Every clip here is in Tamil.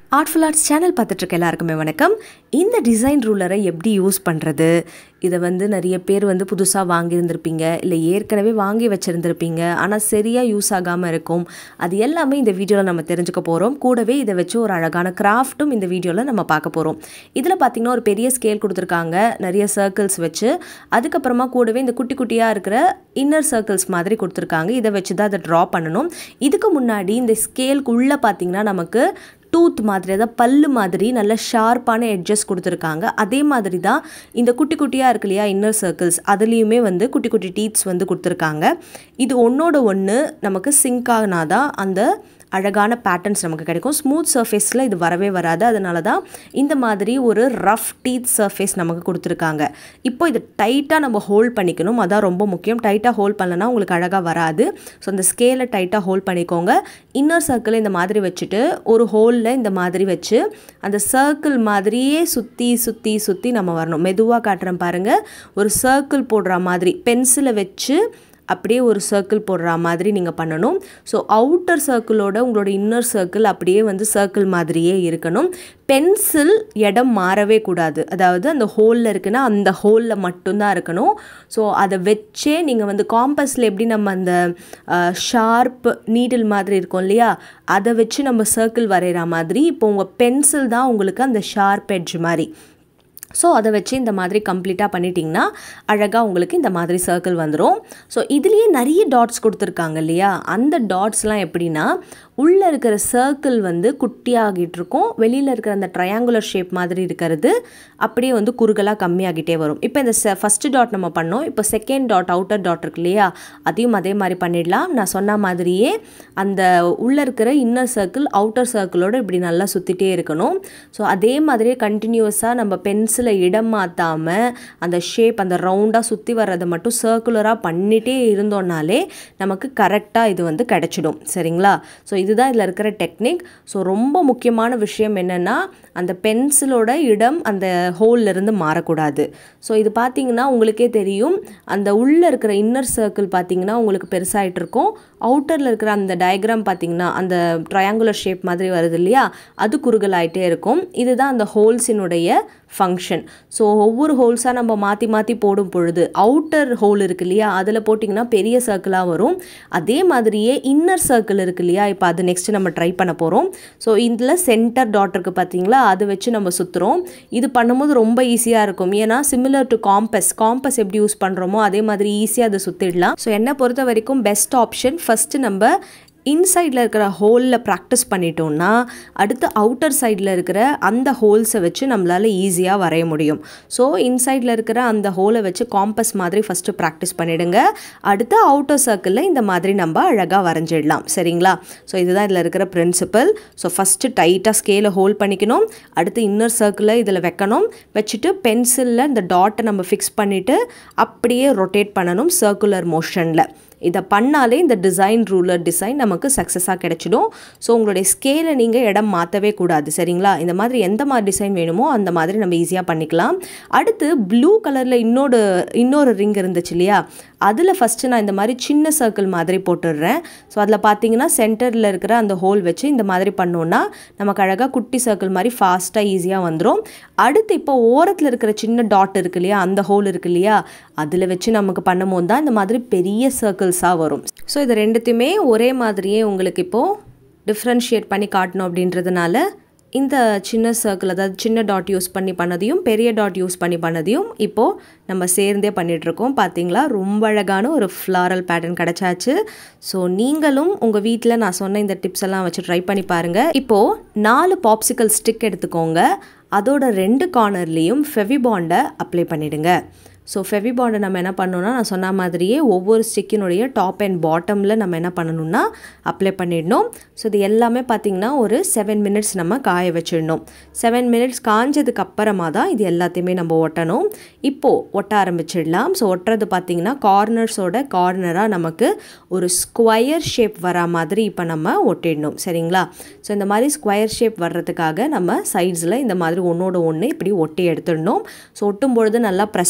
ஆர்ட்ஃபுல் ஆர்ட்ஸ் சேனல் பார்த்துட்ருக்க எல்லாருக்குமே வணக்கம் இந்த டிசைன் ரூலரை எப்படி யூஸ் பண்ணுறது இதை வந்து நிறைய பேர் வந்து புதுசாக வாங்கியிருந்திருப்பீங்க இல்லை ஏற்கனவே வாங்கி வச்சுருந்துருப்பீங்க ஆனால் சரியாக யூஸ் ஆகாமல் இருக்கும் அது எல்லாமே இந்த வீடியோவில் நம்ம தெரிஞ்சுக்க போகிறோம் கூடவே இதை வச்சு ஒரு அழகான கிராஃப்ட்டும் இந்த வீடியோவில் நம்ம பார்க்க போகிறோம் இதில் பார்த்திங்கன்னா ஒரு பெரிய ஸ்கேல் கொடுத்துருக்காங்க நிறைய சர்க்கிள்ஸ் வச்சு அதுக்கப்புறமா கூடவே இந்த குட்டி குட்டியாக இருக்கிற இன்னர் சர்க்கிள்ஸ் மாதிரி கொடுத்துருக்காங்க இதை வச்சு தான் அதை ட்ரா பண்ணணும் இதுக்கு முன்னாடி இந்த ஸ்கேலுக்குள்ளே பார்த்திங்கன்னா நமக்கு டூத் மாதிரி அதாவது பல்லு மாதிரி நல்ல ஷார்ப்பான எட்ஜஸ் கொடுத்துருக்காங்க அதே மாதிரி தான் இந்த குட்டி குட்டியாக இருக்கு இல்லையா இன்னர் சர்க்கிள்ஸ் அதுலேயுமே வந்து குட்டி குட்டி டீத்ஸ் வந்து கொடுத்துருக்காங்க இது ஒன்றோட ஒன்று நமக்கு சிங்க் ஆகினாதான் அந்த அழகான பேட்டர்ன்ஸ் நமக்கு கிடைக்கும் ஸ்மூத் சர்ஃபேஸில் இது வரவே வராது அதனால தான் இந்த மாதிரி ஒரு ரஃப் டீத் சர்ஃபேஸ் நமக்கு கொடுத்துருக்காங்க இப்போ இதை டைட்டாக நம்ம ஹோல்ட் பண்ணிக்கணும் அதான் ரொம்ப முக்கியம் டைட்டாக ஹோல்ட் பண்ணலன்னா உங்களுக்கு அழகாக வராது ஸோ அந்த ஸ்கேலை டைட்டாக ஹோல்ட் பண்ணிக்கோங்க இன்னர் சர்க்கிள் இந்த மாதிரி வச்சுட்டு ஒரு ஹோலில் இந்த மாதிரி வச்சு அந்த சர்க்கிள் மாதிரியே சுற்றி சுற்றி சுற்றி நம்ம வரணும் மெதுவாக காட்டுறேன் பாருங்கள் ஒரு சர்க்கிள் போடுற மாதிரி பென்சிலை வச்சு அப்படியே ஒரு சர்க்கிள் போடுற மாதிரி நீங்கள் பண்ணணும் ஸோ அவுட்டர் சர்க்கிளோட உங்களோட இன்னர் சர்க்கிள் அப்படியே வந்து சர்க்கிள் மாதிரியே இருக்கணும் பென்சில் இடம் மாறவே கூடாது அதாவது அந்த ஹோலில் இருக்குன்னா அந்த ஹோலில் மட்டும்தான் இருக்கணும் ஸோ அதை வச்சே நீங்கள் வந்து காம்பஸில் எப்படி நம்ம அந்த ஷார்ப் நீடில் மாதிரி இருக்கும் இல்லையா அதை வச்சு நம்ம சர்க்கிள் வரைகிற மாதிரி இப்போ உங்கள் பென்சில் தான் உங்களுக்கு அந்த ஷார்ப் எட்ஜ் மாதிரி ஸோ அதை வச்சு இந்த மாதிரி கம்ப்ளீட்டாக பண்ணிட்டிங்கன்னா அழகாக உங்களுக்கு இந்த மாதிரி சர்க்கிள் வந்துடும் ஸோ இதுலேயே நிறைய டாட்ஸ் கொடுத்துருக்காங்க இல்லையா அந்த டாட்ஸ்லாம் எப்படின்னா உள்ளே இருக்கிற சர்க்கிள் வந்து குட்டியாகிட்டு இருக்கும் வெளியில் இருக்கிற அந்த ட்ரையாங்குலர் ஷேப் மாதிரி இருக்கிறது அப்படியே வந்து குறுகலாக கம்மியாகிட்டே வரும் இப்போ இந்த செ ஃபஸ்ட்டு டாட் நம்ம பண்ணோம் இப்போ செகண்ட் டாட் அவுட்டர் டாட் இருக்கு இல்லையா அதையும் அதே மாதிரி பண்ணிடலாம் நான் சொன்ன மாதிரியே அந்த உள்ளே இருக்கிற இன்னர் சர்க்கிள் அவுட்டர் சர்க்கிளோட இப்படி நல்லா சுற்றிட்டே இருக்கணும் ஸோ அதே மாதிரியே கண்டினியூஸாக நம்ம பென்சிலை இடம் மாற்றாமல் அந்த ஷேப் அந்த ரவுண்டாக சுற்றி வர்றதை மட்டும் சர்க்குலராக பண்ணிகிட்டே இருந்தோம்னாலே நமக்கு கரெக்டாக இது வந்து கிடச்சிடும் சரிங்களா ஸோ இதுதான் இதில் இருக்கிற டெக்னிக் ஸோ ரொம்ப முக்கியமான விஷயம் என்னென்னா அந்த பென்சிலோட இடம் அந்த ஹோல்லேருந்து மாறக்கூடாது ஸோ இது பார்த்தீங்கன்னா உங்களுக்கே தெரியும் அந்த உள்ளே இருக்கிற இன்னர் சர்க்கிள் பார்த்தீங்கன்னா உங்களுக்கு பெருசாகிட்டு இருக்கும் அவுட்டரில் இருக்கிற அந்த டயக்ராம் பார்த்தீங்கன்னா அந்த ட்ரையாங்குலர் ஷேப் மாதிரி வருது இல்லையா அது குறுகலாயிட்டே இருக்கும் இதுதான் அந்த ஹோல்ஸினுடைய ஃபங்க்ஷன் ஸோ ஒவ்வொரு ஹோல்ஸாக நம்ம மாற்றி மாற்றி போடும் பொழுது அவுட்டர் ஹோல் இருக்கு இல்லையா அதில் போட்டிங்கன்னா பெரிய சர்க்கிளாக வரும் அதே மாதிரியே இன்னர் சர்க்கிள் இருக்கு இல்லையா இப்போ அது நெக்ஸ்ட்டு நம்ம ட்ரை பண்ண போகிறோம் ஸோ இதில் சென்டர் டாட் இருக்குது பார்த்தீங்களா அதை வச்சு நம்ம சுற்றுறோம் இது பண்ணும்போது ரொம்ப ஈஸியாக இருக்கும் ஏன்னா சிமிலர் டு காம்பஸ் காம்பஸ் எப்படி யூஸ் பண்ணுறோமோ அதே மாதிரி ஈஸியாக அதை சுற்றிடலாம் ஸோ என்னை பொறுத்த வரைக்கும் பெஸ்ட் ஆப்ஷன் ஃபஸ்ட்டு நம்ம இன்சைடில் இருக்கிற ஹோலில் ப்ராக்டிஸ் பண்ணிட்டோம்னா அடுத்து அவுட்டர் சைடில் இருக்கிற அந்த ஹோல்ஸை வச்சு நம்மளால் ஈஸியாக வரைய முடியும் ஸோ இன்சைடில் இருக்கிற அந்த ஹோலை வச்சு காம்பஸ் மாதிரி ஃபஸ்ட்டு ப்ராக்டிஸ் பண்ணிவிடுங்க அடுத்து அவுட்டர் சர்க்கிளில் இந்த மாதிரி நம்ம அழகாக வரைஞ்சிடலாம் சரிங்களா ஸோ இதுதான் இதில் இருக்கிற பிரின்சிபல் ஸோ ஃபஸ்ட்டு டைட்டாக ஸ்கேலை ஹோல்ட் பண்ணிக்கணும் அடுத்து இன்னர் சர்க்கிளில் இதில் வைக்கணும் வச்சுட்டு பென்சிலில் இந்த டாட்டை நம்ம ஃபிக்ஸ் பண்ணிவிட்டு அப்படியே ரொட்டேட் பண்ணணும் சர்க்குலர் மோஷனில் இதை பண்ணாலே இந்த டிசைன் ரூலர் டிசைன் நமக்கு சக்ஸஸாக கிடச்சிடும் ஸோ உங்களுடைய ஸ்கேலை நீங்கள் இடம் மாற்றவே கூடாது சரிங்களா இந்த மாதிரி எந்த மாதிரி டிசைன் வேணுமோ அந்த மாதிரி நம்ம ஈஸியாக பண்ணிக்கலாம் அடுத்து ப்ளூ கலரில் இன்னொரு இன்னொரு ரிங் இருந்துச்சு இல்லையா அதில் ஃபஸ்ட்டு நான் இந்த மாதிரி சின்ன சர்க்கிள் மாதிரி போட்டுடுறேன் ஸோ அதில் பார்த்தீங்கன்னா சென்டரில் இருக்கிற அந்த ஹோல் வச்சு இந்த மாதிரி பண்ணோன்னா நமக்கு அழகாக குட்டி சர்க்கிள் மாதிரி ஃபாஸ்ட்டாக ஈஸியாக வந்துடும் அடுத்து இப்போ ஓரத்தில் இருக்கிற சின்ன டாட் இருக்கு இல்லையா அந்த ஹோல் இருக்கு இல்லையா அதில் வச்சு நமக்கு பண்ணும்போது தான் இந்த மாதிரி பெரிய சர்க்கிள்ஸாக வரும் ஸோ இது ரெண்டுத்தையுமே ஒரே மாதிரியே உங்களுக்கு இப்போது டிஃப்ரென்ஷியேட் பண்ணி காட்டணும் அப்படின்றதுனால இந்த சின்ன சர்க்கிள் அதாவது சின்ன டாட் யூஸ் பண்ணி பண்ணதையும் பெரிய டாட் யூஸ் பண்ணி பண்ணதையும் இப்போது நம்ம சேர்ந்தே பண்ணிகிட்ருக்கோம் பார்த்தீங்களா ரொம்ப அழகான ஒரு ஃப்ளாரல் பேட்டர்ன் கிடச்சாச்சு ஸோ நீங்களும் உங்கள் வீட்டில் நான் சொன்ன இந்த டிப்ஸ் எல்லாம் வச்சு ட்ரை பண்ணி பாருங்கள் இப்போது நாலு பாப்சிக்கல் ஸ்டிக் எடுத்துக்கோங்க அதோட ரெண்டு கார்னர்லேயும் ஃபெவிபாண்டை அப்ளை பண்ணிவிடுங்க ஸோ ஃபெவிபாண்டை நம்ம என்ன பண்ணோன்னா நான் சொன்ன மாதிரியே ஒவ்வொரு ஸ்டிக்கினுடைய டாப் அண்ட் பாட்டமில் நம்ம என்ன பண்ணணும்னா அப்ளை பண்ணிடணும் ஸோ இது எல்லாமே பார்த்திங்கன்னா ஒரு செவன் மினிட்ஸ் நம்ம காய வச்சிடணும் செவன் மினிட்ஸ் காஞ்சதுக்கு அப்புறமா தான் இது எல்லாத்தையுமே நம்ம ஒட்டணும் இப்போது ஒட்ட ஆரம்பிச்சிடலாம் ஸோ ஒட்டுறது பார்த்திங்கன்னா கார்னர்ஸோட கார்னராக நமக்கு ஒரு ஸ்கொயர் ஷேப் வரா மாதிரி இப்போ நம்ம ஒட்டிடணும் சரிங்களா ஸோ இந்த மாதிரி ஸ்கொயர் ஷேப் வர்றதுக்காக நம்ம சைட்ஸில் இந்த மாதிரி ஒன்றோட ஒன்று இப்படி ஒட்டி எடுத்துடணும் ஸோ ஒட்டும் பொழுது நல்லா ப்ரெஸ் பண்ணுங்கள்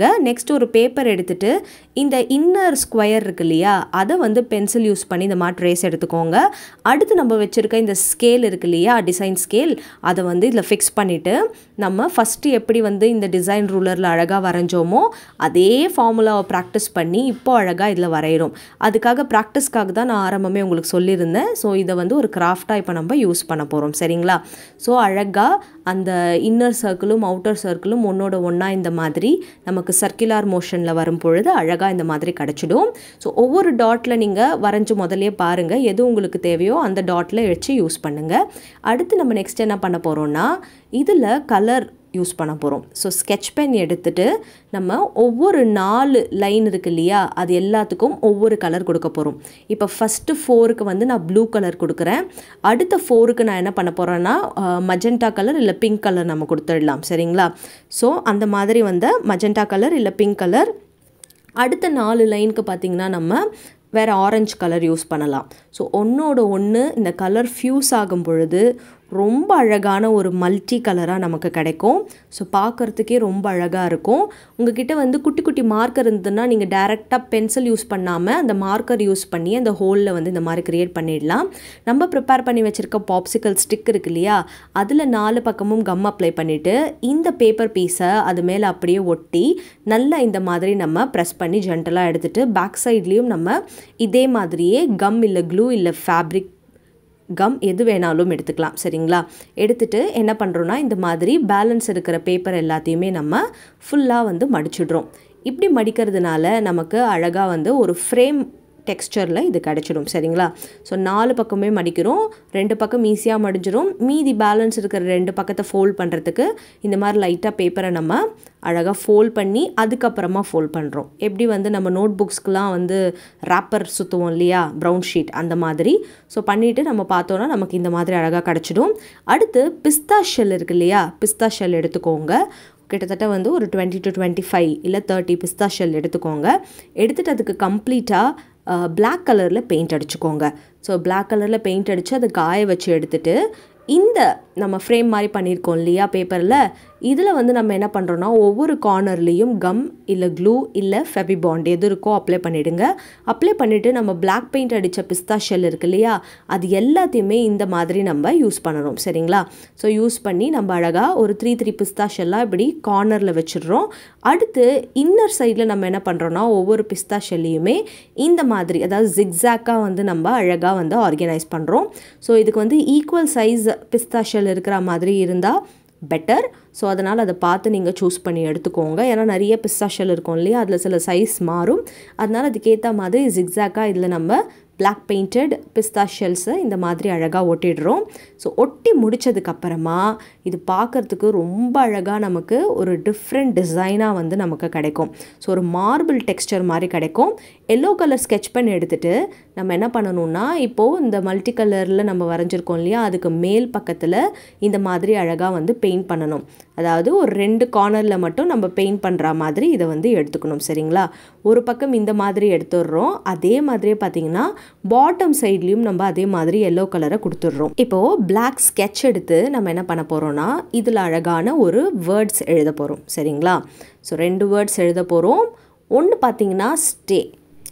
நெக்ஸ்ட் ஒரு பேப்பர் எடுத்துட்டு இந்த இன்னர் ஸ்கொயர் இருக்கு இல்லையா அதை வந்து பென்சில் யூஸ் பண்ணி இந்த மாதிரி ட்ரேஸ் எடுத்துக்கோங்க அடுத்து நம்ம வச்சுருக்க இந்த ஸ்கேல் இருக்கு இல்லையா டிசைன் ஸ்கேல் அதை வந்து இதில் ஃபிக்ஸ் பண்ணிவிட்டு நம்ம ஃபஸ்ட்டு எப்படி வந்து இந்த டிசைன் ரூலரில் அழகாக வரைஞ்சோமோ அதே ஃபார்முலாவை ப்ராக்டிஸ் பண்ணி இப்போ அழகாக இதில் வரைகிறோம் அதுக்காக ப்ராக்டிஸ்க்காக தான் நான் ஆரம்பமே உங்களுக்கு சொல்லியிருந்தேன் ஸோ இதை வந்து ஒரு கிராஃப்டாக இப்போ நம்ம யூஸ் பண்ண போகிறோம் சரிங்களா ஸோ அழகாக அந்த இன்னர் சர்க்கிளும் அவுட்டர் சர்க்கிளும் ஒன்றோட ஒன்றா இந்த மாதிரி நமக்கு சர்க்குலார் மோஷனில் வரும் பொழுது அழகாக இந்த மாதிரி கிடச்சிடும் ஸோ ஒவ்வொரு டாட்டில் நீங்கள் வரைஞ்சி முதலே பாருங்கள் எது உங்களுக்கு தேவையோ அந்த டாட்டில் வச்சு யூஸ் பண்ணுங்கள் அடுத்து நம்ம நெக்ஸ்ட் என்ன பண்ண போகிறோம்னா இதில் கலர் யூஸ் பண்ண போகிறோம் ஸோ ஸ்கெட்ச் பென் எடுத்துட்டு நம்ம ஒவ்வொரு நாலு லைன் இருக்கு இல்லையா அது எல்லாத்துக்கும் ஒவ்வொரு கலர் கொடுக்க போகிறோம் இப்போ ஃபஸ்ட்டு ஃபோருக்கு வந்து நான் ப்ளூ கலர் கொடுக்குறேன் அடுத்த ஃபோருக்கு நான் என்ன பண்ண போகிறேன்னா மஜெண்டா கலர் இல்லை பிங்க் கலர் நம்ம கொடுத்துடலாம் சரிங்களா ஸோ அந்த மாதிரி வந்த மஜெண்டா கலர் இல்லை பிங்க் கலர் அடுத்த நாலு லைனுக்கு பார்த்திங்கன்னா நம்ம வேறு ஆரஞ்சு கலர் யூஸ் பண்ணலாம் ஸோ ஒன்றோட ஒன்று இந்த கலர் ஃப்யூஸ் ஆகும் பொழுது ரொம்ப அழகான ஒரு மல்டி கலராக நமக்கு கிடைக்கும் ஸோ பார்க்குறதுக்கே ரொம்ப அழகாக இருக்கும் உங்ககிட்ட வந்து குட்டி குட்டி மார்க்கர் இருந்ததுன்னா நீங்கள் டேரெக்டாக பென்சில் யூஸ் பண்ணாமல் அந்த மார்க்கர் யூஸ் பண்ணி அந்த ஹோலில் வந்து இந்த மாதிரி க்ரியேட் பண்ணிடலாம் நம்ம ப்ரிப்பேர் பண்ணி வச்சுருக்க பாப்சிக்கல் ஸ்டிக் இருக்கு இல்லையா அதில் நாலு பக்கமும் கம் அப்ளை பண்ணிவிட்டு இந்த பேப்பர் பீஸை அது மேலே அப்படியே ஒட்டி நல்லா இந்த மாதிரி நம்ம ப்ரெஸ் பண்ணி ஜென்டலாக எடுத்துகிட்டு பேக் சைட்லேயும் நம்ம இதே மாதிரியே கம் இல்லை க்ளூ இல்லை ஃபேப்ரிக் கம் எது வேணாலும் எடுத்துக்கலாம் சரிங்களா எடுத்துட்டு என்ன பண்ணுறோன்னா இந்த மாதிரி பேலன்ஸ் இருக்கிற பேப்பர் எல்லாத்தையுமே நம்ம ஃபுல்லாக வந்து மடிச்சிடுறோம் இப்படி மடிக்கிறதுனால நமக்கு அழகாக வந்து ஒரு ஃப்ரேம் டெக்ஸ்டரில் இது கிடச்சிடும் சரிங்களா ஸோ நாலு பக்கமே மடிக்கிறோம் ரெண்டு பக்கம் ஈஸியாக மடிஞ்சிரும் மீதி பேலன்ஸ் இருக்கிற ரெண்டு பக்கத்தை ஃபோல்ட் பண்ணுறதுக்கு இந்த மாதிரி லைட்டாக பேப்பரை நம்ம அழகாக ஃபோல்ட் பண்ணி அதுக்கப்புறமா ஃபோல்ட் பண்ணுறோம் எப்படி வந்து நம்ம நோட் புக்ஸ்க்கெலாம் வந்து ரேப்பர் சுற்றுவோம் இல்லையா ப்ரௌன் ஷீட் அந்த மாதிரி ஸோ பண்ணிவிட்டு நம்ம பார்த்தோன்னா நமக்கு இந்த மாதிரி அழகாக கிடச்சிடும் அடுத்து பிஸ்தா ஷெல் இருக்கு இல்லையா பிஸ்தா ஷெல் எடுத்துக்கோங்க கிட்டத்தட்ட வந்து ஒரு டுவெண்ட்டி டு டுவெண்ட்டி ஃபைவ் இல்லை தேர்ட்டி பிஸ்தா ஷெல் எடுத்துக்கோங்க எடுத்துகிட்டு அதுக்கு கம்ப்ளீட்டாக பிளாக் கலரில் பெயிண்ட் அடிச்சுக்கோங்க ஸோ பிளாக் கலரில் பெயிண்ட் அடித்து அதை காய வச்சு எடுத்துகிட்டு இந்த நம்ம ஃப்ரேம் மாதிரி பண்ணியிருக்கோம் இல்லையா பேப்பரில் இதில் வந்து நம்ம என்ன பண்ணுறோன்னா ஒவ்வொரு கார்னர்லேயும் கம் இல்லை க்ளூ இல்லை ஃபெபிபாண்ட் எது இருக்கோ அப்ளை பண்ணிவிடுங்க அப்ளை பண்ணிவிட்டு நம்ம பிளாக் பெயிண்ட் அடித்த பிஸ்தா ஷெல் இருக்கு இல்லையா அது எல்லாத்தையுமே இந்த மாதிரி நம்ம யூஸ் பண்ணணும் சரிங்களா ஸோ யூஸ் பண்ணி நம்ம அழகாக ஒரு த்ரீ த்ரீ பிஸ்தா ஷெல்லாக இப்படி கார்னரில் வச்சிடுறோம் அடுத்து இன்னர் சைடில் நம்ம என்ன பண்ணுறோன்னா ஒவ்வொரு பிஸ்தா ஷெல்லையுமே இந்த மாதிரி அதாவது ஜிக்ஸாக்காக வந்து நம்ம அழகாக வந்து ஆர்கனைஸ் பண்ணுறோம் ஸோ இதுக்கு வந்து ஈக்குவல் சைஸ் பிஸ்தா ஷெல் இருக்கிற மாதிரி இருந்தால் பெட்டர் ஸோ அதனால் அதை பார்த்து நீங்கள் சூஸ் பண்ணி எடுத்துக்கோங்க ஏன்னா நிறைய பிஸ்தா ஷெல் இருக்கும் இல்லையா அதில் சில சைஸ் மாறும் அதனால் அதுக்கேற்ற மாதிரி ஜிக்ஸாக்காக இதில் நம்ம பிளாக் பெயிண்டட் பிஸ்தா ஷெல்ஸை இந்த மாதிரி அழகாக ஒட்டிடுறோம் ஸோ ஒட்டி முடித்ததுக்கப்புறமா இது பார்க்குறதுக்கு ரொம்ப அழகாக நமக்கு ஒரு டிஃப்ரெண்ட் டிசைனாக வந்து நமக்கு கிடைக்கும் ஸோ ஒரு மார்பிள் டெக்ஸ்டர் மாதிரி கிடைக்கும் எல்லோ கலர் ஸ்கெட்ச் பென் எடுத்துகிட்டு நம்ம என்ன பண்ணணும்னா இப்போது இந்த மல்டி கலரில் நம்ம வரைஞ்சிருக்கோம் இல்லையா அதுக்கு மேல் பக்கத்தில் இந்த மாதிரி அழகாக வந்து பெயிண்ட் பண்ணணும் அதாவது ஒரு ரெண்டு கார்னரில் மட்டும் நம்ம பெயிண்ட் பண்ணுற மாதிரி இதை வந்து எடுத்துக்கணும் சரிங்களா ஒரு பக்கம் இந்த மாதிரி எடுத்துடுறோம் அதே மாதிரியே பார்த்தீங்கன்னா பாட்டம் சைட்லேயும் நம்ம அதே மாதிரி எல்லோ கலரை கொடுத்துட்றோம் இப்போது பிளாக் ஸ்கெட்ச் எடுத்து நம்ம என்ன பண்ண போகிறோம்னா இதில் அழகான ஒரு வேர்ட்ஸ் எழுத போகிறோம் சரிங்களா ஸோ ரெண்டு வேர்ட்ஸ் எழுத போகிறோம் ஒன்று பார்த்தீங்கன்னா ஸ்டே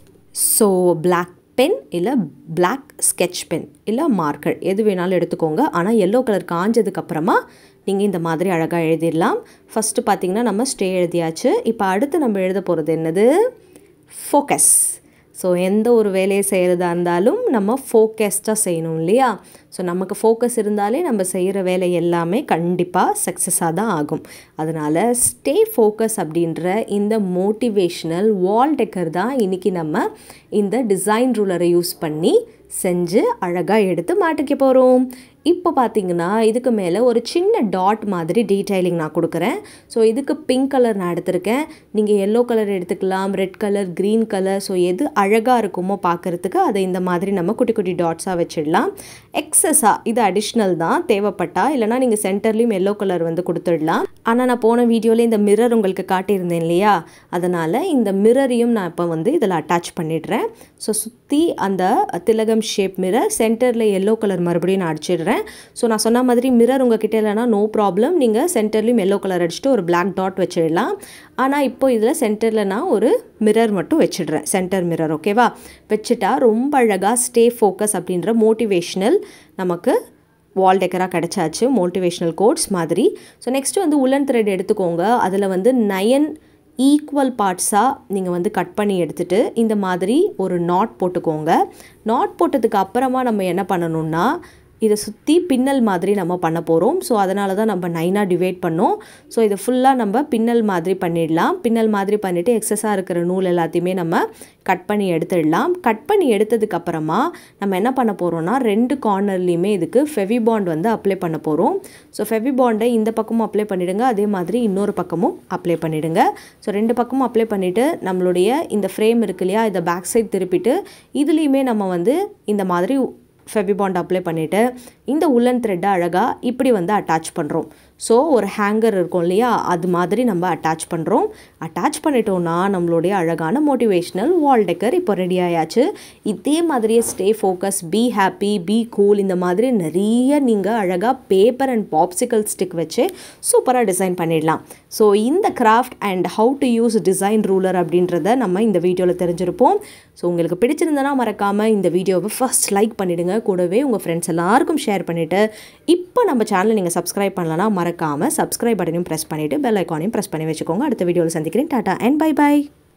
ஸோ பிளாக் பென் இல்லை பிளாக் ஸ்கெட்ச் பென் இல்லை மார்க்கர் எது வேணாலும் எடுத்துக்கோங்க ஆனால் எல்லோ கலர் காஞ்சதுக்கப்புறமா நீங்கள் இந்த மாதிரி அழகாக எழுதிடலாம் ஃபஸ்ட்டு பார்த்தீங்கன்னா நம்ம ஸ்டே எழுதியாச்சு இப்போ அடுத்து நம்ம எழுத போகிறது என்னது ஃபோக்கஸ் ஸோ எந்த ஒரு வேலையை செய்கிறதா இருந்தாலும் நம்ம ஃபோக்கஸ்டாக செய்யணும் இல்லையா ஸோ நமக்கு ஃபோக்கஸ் இருந்தாலே நம்ம செய்கிற வேலை எல்லாமே கண்டிப்பாக சக்ஸஸாக தான் ஆகும் அதனால் ஸ்டே ஃபோக்கஸ் அப்படின்ற இந்த மோட்டிவேஷ்னல் வால் டெக்கர் தான் இன்றைக்கி நம்ம இந்த டிசைன் ரூலரை யூஸ் பண்ணி செஞ்சு அழகாக எடுத்து மாட்டிக்க போகிறோம் இப்போ பார்த்தீங்கன்னா இதுக்கு மேலே ஒரு சின்ன டாட் மாதிரி டீட்டெயிலிங் நான் கொடுக்குறேன் ஸோ இதுக்கு பிங்க் கலர் நான் எடுத்திருக்கேன் நீங்கள் எல்லோ கலர் எடுத்துக்கலாம் red colour green colour so எது அழகாக இருக்குமோ பார்க்குறதுக்கு அதை இந்த மாதிரி நம்ம குட்டி குட்டி டாட்ஸாக வச்சிடலாம் எக்ஸஸாக இது அடிஷ்னல் தான் தேவைப்பட்டா இல்லைனா நீங்கள் சென்டர்லேயும் எல்லோ கலர் வந்து கொடுத்துடலாம் ஆனால் நான் போன வீடியோவில் இந்த மிரர் உங்களுக்கு காட்டியிருந்தேன் இல்லையா அதனால் இந்த மிரரையும் நான் இப்போ வந்து இதில் அட்டாச் பண்ணிடுறேன் ஸோ சுற்றி அந்த திலகம் ஷேப் மிரர் சென்டரில் எல்லோ கலர் மறுபடியும் நான் அடிச்சிடுறேன் ஸோ நான் சொன்ன மாதிரி மிரர் உங்கள் கிட்ட இல்லைனா நோ ப்ராப்ளம் நீங்கள் சென்டர்லேயும் எல்லோ கலர் அடிச்சுட்டு ஒரு பிளாக் டாட் வச்சிடலாம் ஆனால் இப்போ இதில் சென்டரில் நான் ஒரு மிரர் மட்டும் வச்சிடுறேன் சென்டர் மிரர் ஓகேவா வச்சுட்டா ரொம்ப அழகாக ஸ்டே ஃபோக்கஸ் அப்படின்ற மோட்டிவேஷ்னல் நமக்கு வால் டெக்கராக கிடச்சாச்சு மோட்டிவேஷ்னல் கோட்ஸ் மாதிரி ஸோ நெக்ஸ்ட்டு வந்து உலன் த்ரெட் எடுத்துக்கோங்க அதில் வந்து நயன் ஈக்குவல் பார்ட்ஸாக நீங்கள் வந்து கட் பண்ணி எடுத்துகிட்டு இந்த மாதிரி ஒரு நாட் போட்டுக்கோங்க நாட் போட்டதுக்கு அப்புறமா நம்ம என்ன பண்ணணும்னா இதை சுற்றி பின்னல் மாதிரி நம்ம பண்ண போகிறோம் ஸோ அதனால தான் நம்ம நைனாக டிவைட் பண்ணோம் ஸோ இதை ஃபுல்லாக நம்ம பின்னல் மாதிரி பண்ணிடலாம் பின்னல் மாதிரி பண்ணிவிட்டு எக்ஸஸாக இருக்கிற நூல் எல்லாத்தையுமே நம்ம கட் பண்ணி எடுத்துடலாம் கட் பண்ணி எடுத்ததுக்கு அப்புறமா நம்ம என்ன பண்ண போகிறோம்னா ரெண்டு கார்னர்லேயுமே இதுக்கு ஃபெவிபாண்ட் வந்து அப்ளை பண்ண போகிறோம் ஸோ ஃபெவிபாண்டை இந்த பக்கமும் அப்ளை பண்ணிவிடுங்க அதே மாதிரி இன்னொரு பக்கமும் அப்ளை பண்ணிவிடுங்க ஸோ ரெண்டு பக்கமும் அப்ளை பண்ணிவிட்டு நம்மளுடைய இந்த ஃப்ரேம் இருக்கு இல்லையா இதை பேக் சைட் திருப்பிட்டு இதுலேயுமே நம்ம வந்து இந்த மாதிரி ஃபெவிபாண்ட் அப்ளை பண்ணிவிட்டு இந்த உல்லன் த்ரெட்டை அழகாக இப்படி வந்து அட்டாச் பண்ணுறோம் ஸோ ஒரு ஹேங்கர் இருக்கும் இல்லையா அது மாதிரி நம்ம அட்டாச் பண்ணுறோம் அட்டாச் பண்ணிட்டோம்னா நம்மளுடைய அழகான மோட்டிவேஷ்னல் வால் டெக்கர் இப்போ ரெடி ஆயாச்சு இதே மாதிரியே stay focus be happy be cool இந்த மாதிரி நிறைய நீங்கள் அழகாக பேப்பர் அண்ட் பாப்சிக்கல் ஸ்டிக் வச்சு சூப்பராக டிசைன் பண்ணிடலாம் ஸோ இந்த craft and how to use design ruler அப்படின்றத நம்ம இந்த வீடியோவில் தெரிஞ்சிருப்போம் ஸோ உங்களுக்கு பிடிச்சிருந்தனா மறக்காமல் இந்த வீடியோவை ஃபஸ்ட் லைக் பண்ணிவிடுங்க கூடவே உங்கள் ஃப்ரெண்ட்ஸ் எல்லாருக்கும் ஷேர் பண்ணிவிட்டு இப்போ நம்ம சேனலை நீங்கள் சப்ஸ்கிரைப் பண்ணலன்னா மறக்காமல் சப்ஸ்கிரைப் பட்டனையும் ப்ரெஸ் பண்ணிவிட்டு பெல் ஐக்கானையும் ப்ரெஸ் பண்ணி வச்சுக்கோங்க அடுத்த வீடியோவில் சந்திக்கிறேன் டாட்டா அண்ட் பை பை